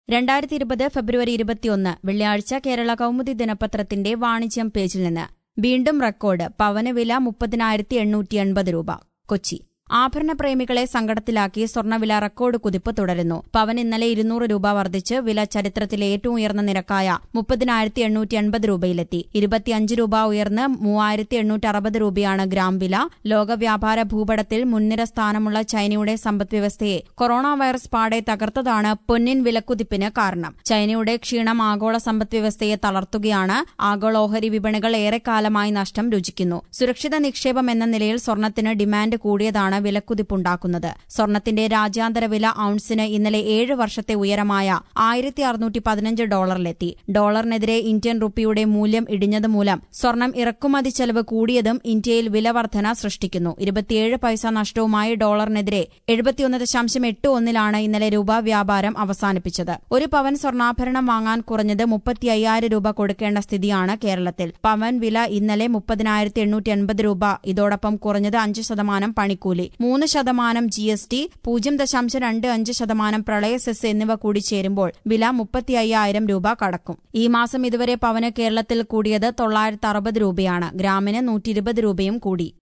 രണ്ടായിരത്തി ഇരുപത് ഫെബ്രുവരി ഇരുപത്തിയൊന്ന് വെള്ളിയാഴ്ച കേരള കൗമുദി ദിനപത്രത്തിന്റെ വാണിജ്യം പേജിൽ നിന്ന് വീണ്ടും റെക്കോർഡ് പവന് വില മുപ്പതിനായിരത്തി എണ്ണൂറ്റി എൺപത് രൂപ കൊച്ചി ആഭരണ പ്രേമികളെ സങ്കടത്തിലാക്കി സ്വർണ്ണവില റെക്കോർഡ് കുതിപ്പ് തുടരുന്നു പവൻ ഇന്നലെ ഇരുന്നൂറ് രൂപ വർദ്ധിച്ച് വില ചരിത്രത്തിലെ ഏറ്റവും ഉയർന്ന നിരക്കായ മുപ്പതിനായിരത്തി എണ്ണൂറ്റി എൺപത് രൂപയിലെത്തി ഇരുപത്തിയഞ്ച് രൂപ ഉയർന്ന് മൂവായിരത്തി എണ്ണൂറ്റി അറുപത് രൂപയാണ് ഗ്രാം വില ലോക വ്യാപാര ഭൂപടത്തിൽ മുൻനിര സ്ഥാനമുള്ള ചൈനയുടെ സമ്പദ്വ്യവസ്ഥയെ കൊറോണ വൈറസ് പാടെ തകർത്തതാണ് പൊന്നിൻ വിലക്കുതിപ്പിന് കാരണം ചൈനയുടെ ക്ഷീണം ആഗോള സമ്പദ്വ്യവസ്ഥയെ തളർത്തുകയാണ് ആഗോള ഓഹരി വിപണികൾ ഏറെക്കാലമായി നഷ്ടം രുചിക്കുന്നു സുരക്ഷിത നിക്ഷേപം എന്ന നിലയിൽ സ്വർണത്തിന് ഡിമാൻഡ് കൂടിയതാണ് വിലക്കുതിപ്പുണ്ടാക്കുന്നത് സ്വർണത്തിന്റെ രാജ്യാന്തര വില ഔൺസിന് ഇന്നലെ ഏഴ് വർഷത്തെ ഉയരമായ ആയിരത്തി അറുന്നൂറ്റി പതിനഞ്ച് ഡോളറിലെത്തി ഡോളറിനെതിരെ ഇന്ത്യൻ റുപ്പിയുടെ മൂല്യം ഇടിഞ്ഞതുമൂലം സ്വർണം ഇറക്കുമതി ചെലവ് കൂടിയതും ഇന്ത്യയിൽ വിലവർധന സൃഷ്ടിക്കുന്നു ഇരുപത്തിയേഴ് പൈസ നഷ്ടവുമായി ഡോളറിനെതിരെ എഴുപത്തിയൊന്ന് ദശാംശം എട്ട് ഒന്നിലാണ് ഇന്നലെ രൂപ വ്യാപാരം അവസാനിപ്പിച്ചത് ഒരു പവൻ സ്വർണ്ണാഭരണം വാങ്ങാൻ കുറഞ്ഞത് മുപ്പത്തി അയ്യായിരം രൂപ കൊടുക്കേണ്ട സ്ഥിതിയാണ് കേരളത്തിൽ പവൻ വില ഇന്നലെ മുപ്പതിനായിരത്തി എണ്ണൂറ്റി എൺപത് രൂപ ഇതോടൊപ്പം കുറഞ്ഞത് അഞ്ച് ശതമാനം പണിക്കൂലി മൂന്ന് ശതമാനം ജി എസ് ടി പൂജ്യം ദശാംശം രണ്ട് അഞ്ച് ശതമാനം പ്രളയ സെസ് എന്നിവ കൂടി ചേരുമ്പോൾ വില മുപ്പത്തി അയ്യായിരം രൂപ കടക്കും ഈ മാസം ഇതുവരെ പവന് കേരളത്തിൽ കൂടിയത് തൊള്ളായിരത്തി അറുപത് രൂപയാണ് ഗ്രാമിന് നൂറ്റി ഇരുപത് രൂപയും കൂടി